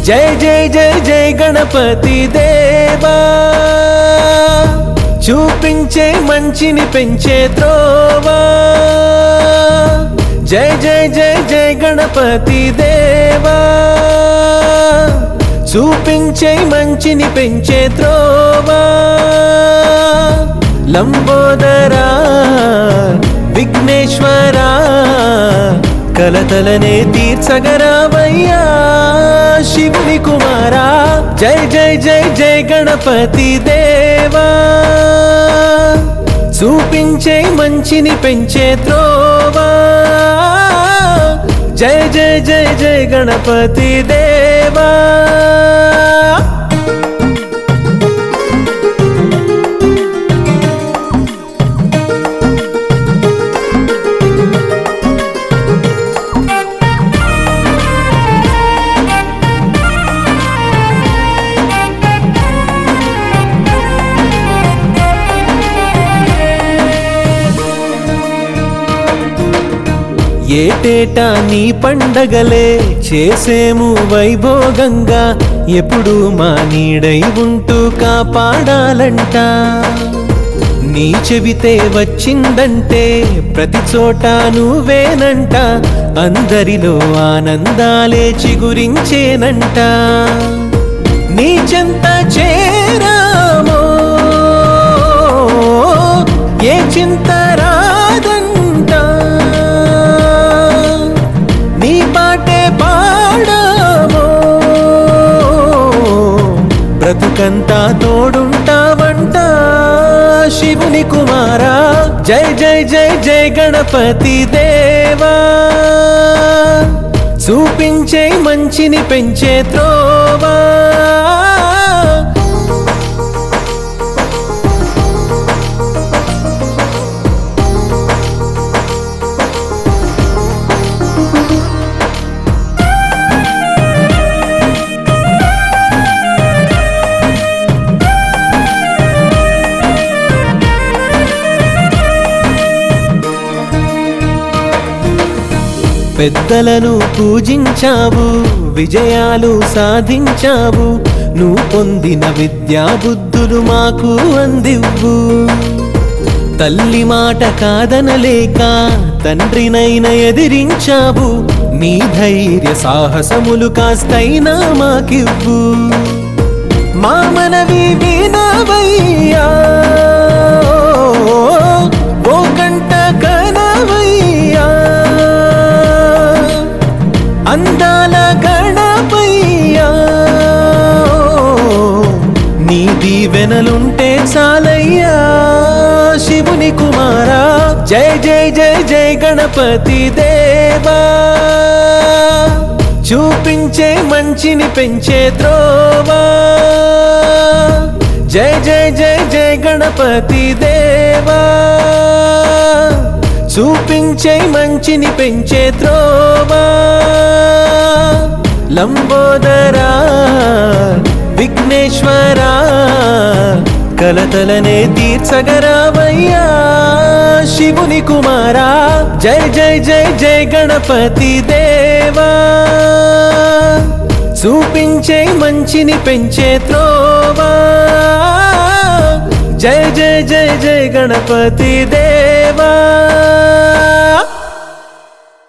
జై జై జై జై గణపతి దేవా చూపించే మంచిని పెంచే త్రోవా జై జై జై జై గణపతి దేవా చూపించే మంచిని పెంచే త్రోవా లంబోదరా విఘ్నేశ్వరా కలతలనే తీర్చగరావయ్యా శివుని కుమారా జై జై జై జై గణపతి దేవా చూపించే మంచిని పెంచే త్రోవా జై జై జై జై గణపతి దేవా ఏటేటా నీ పండగలే చేసేము వైభోగంగా ఎప్పుడు మా నీడై ఉంటూ కాపాడాలంట నీ చెబితే వచ్చిందంటే ప్రతి చోట నువ్వేనంట అందరిలో ఆనందాలే చిగురించేనంట నీ చెంత చేరామో ఏ చింత రాదంట నీ పాటే పాడామో బ్రతుకంతా తోడుంటావంట శివుని కుమారా జై జై జై జై గణపతి దేవా చూపించే మంచిని పెంచే త్రోవా పెద్దలను పూజించావు విజయాలు సాధించావు నువ్వు పొందిన విద్యా బుద్ధులు మాకు అందివ్వు తల్లి మాట కాదనలేక తండ్రినైన ఎదిరించావు నీ ధైర్య సాహసములు కాస్తైనా మాకివ్వు మా మనవి వినవయ్యా ఓ కంట కనవయ్యా అందాల గణపయ్యా నీ దీవెనలుంటే చాలయ్యా శివుని కుమారా జై జై జై జై గణపతి దేవా చూపించే మంచిని పెంచే త్రోవా జై జై జై జై గణపతి దేవా చూపించే మంచిని పెంచే త్రోవా లంబోదరా విఘ్నేశ్వరా కలతలనే తీర్చగరావయ్యా శివుని కుమారా జై జై జై జై గణపతి దేవా చూపించే మంచిని పెంచే త్రోవా జై జై జై జై గణపతి దేవా